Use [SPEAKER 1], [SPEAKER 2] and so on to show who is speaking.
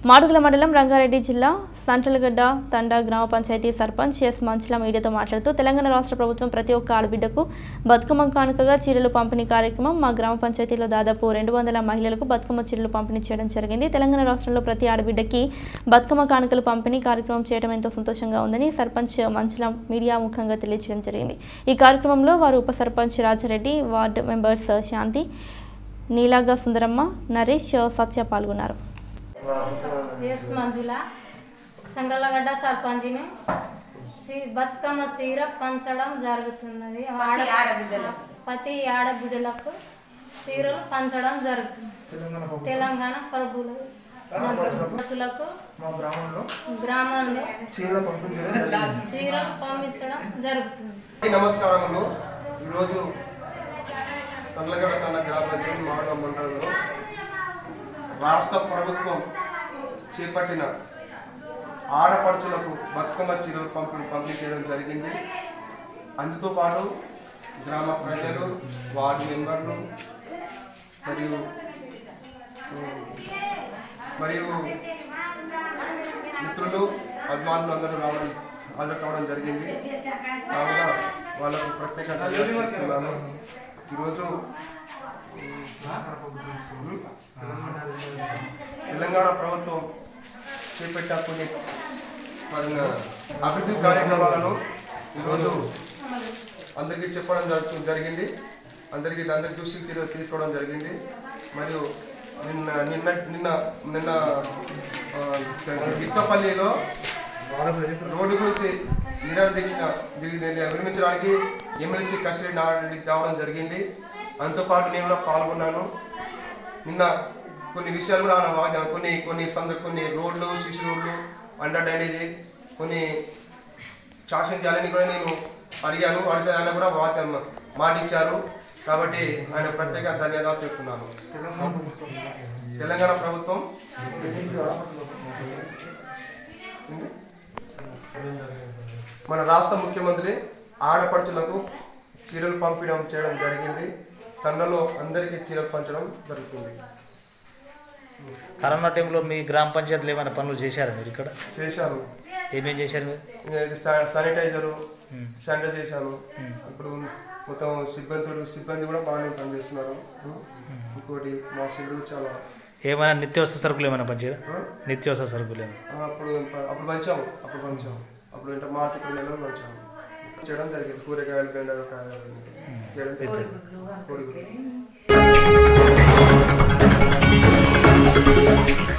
[SPEAKER 1] మాడుగుల మండలం రంగారెడ్డి జిల్లా సంటలగడ్డ తండా గ్రామ పంచాయతీ సర్పంచ్ ఎస్ మంచుల మీడియాతో మాట్లాడుతూ తెలంగాణ రాష్ట్ర ప్రభుత్వం ప్రతి ఒక్క ఆడబిడ్డకు బతుకమ్మ కానుకగా చీరలు పంపిణీ కార్యక్రమం మా గ్రామ పంచాయతీలో దాదాపు రెండు వందల మహిళలకు బతుకమ్మ చీరలు పంపిణీ చేయడం జరిగింది తెలంగాణ రాష్ట్రంలో ప్రతి ఆడబిడ్డకి బతుకమ్మ కానుకలు పంపిణీ కార్యక్రమం చేయడం ఎంతో సంతోషంగా ఉందని సర్పంచ్ మంచుల మీడియా ముఖంగా తెలియజేయడం జరిగింది ఈ కార్యక్రమంలో వారు ఉప సర్పంచ్ రాజారెడ్డి వార్డు మెంబర్స్ శాంతి నీలాగా సుందరమ్మ నరేష్ సత్య పాల్గొన్నారు
[SPEAKER 2] ఎస్ మంజుల సంగ్రలగడ్డ సర్పంచిని సి బతుకమ్మ సీర పంచడం జరుగుతున్నది ఆడ- ప్రతి ఆడబిడ్డలకు సీరలు పంచడం జరుగుతుంది తెలంగాణ ప్రభులు బస్సులకు
[SPEAKER 3] మా గ్రామంలో
[SPEAKER 2] గ్రామంలో
[SPEAKER 3] చీరల పంపిణీ చేయడం జరిగింది.
[SPEAKER 2] సీరలు పంపించడం జరుగుతుంది
[SPEAKER 3] నమస్కారములు ఈరోజు సండ్లగడ్డ తండ గ్రామ పంచాయతీ మాడవ మండలంలో రాష్ట్ర ప్రభుత్వం చేపట్టిన ఆడపడుచులకు బతుకమ్మ చీరలు పంపిణీ పంపిణీ చేయడం జరిగింది అందుతో పాటు గ్రామ ప్రజలు వార్డు మెంబర్లు మరియు ఉమ్, మరియు మిత్రులు అభిమానులు అందరూ రావడం హాజరు కావడం జరిగింది కావున వాళ్ళకు ప్రత్యేక ధన్యవాదాలు చెప్తున్నాను ఈరోజు ఉమ్, తెలంగాణ ప్రభుత్వం చేపట్టిన కొన్ని మరి అభివృద్ధి కార్యక్రమాలను ఈరోజు అందరికీ చెప్పడం జరుగు- జరిగింది అందరికీ అందరి దృష్టికి తీ- తీసుకోవడం జరిగింది మరియు నిన్న నిన్న నిన్న నిన్న ఆ, గిత్తపల్లిలో రోడ్డు గురించి నిరవధించిన విరమించడానికి ఎమ్మెల్సీ కసిరెడ్డి నారాయణ రావడం జరిగింది అంతోపాటు నేను కూడా పాల్గొన్నాను నిన్న కొన్ని విషయాలు కూడా ఆయన వాగ్దానం కొన్ని కొన్ని సంద కొన్ని రోడ్లు శిశు రోడ్లు అండర్ డ్రైనేజీ కొన్ని శాసన చేయాలని కూడా నేను అడిగాను అడిగితే ఆయన కూడా వాగ్దానం మాట ఇచ్చారు కాబట్టి ఆయన ప్రత్యేక ధన్యవాదాలు చెప్తున్నాను తెలంగాణ ప్రభుత్వం మన రాష్ట్ర ముఖ్యమంత్రి ఆడపడుచులకు చీరలు పంపించడం చేయడం జరిగింది తండలో అందరికీ చీరలు పంచడం జరుగుతుంది
[SPEAKER 4] కరోనా టైంలో మీ గ్రామ పంచాయతీలో ఏమైనా పనులు చేశారా మీరు ఇక్కడ
[SPEAKER 3] చేశాను
[SPEAKER 4] ఏమేం చేశారు మీరు
[SPEAKER 3] ఇంకా శా- శానిటైజరు శానిటైజ్ చేశాను ఇప్పుడు మొత్తం సిబ్బంది సిబ్బంది కూడా బాగానే పనిచేస్తున్నారు ఇంకోటి మా సిబ్బంది చాలా
[SPEAKER 4] ఏమైనా నిత్యావసర సరుకులు ఏమైనా పంచారా
[SPEAKER 3] ఆ?
[SPEAKER 4] నిత్యావసర సరుకులు ఏమైనా
[SPEAKER 3] ఆ, అప్పుడు అప్పుడు పంచాము అప్పుడు పంచాము అప్పుడు అంటే మార్చి ఏప్రిల్ నెలలో పంచాము చేయడం జరిగింది కూరగాయలు బెండకాయలు చేయడం జరిగింది కోడిగుడ్డు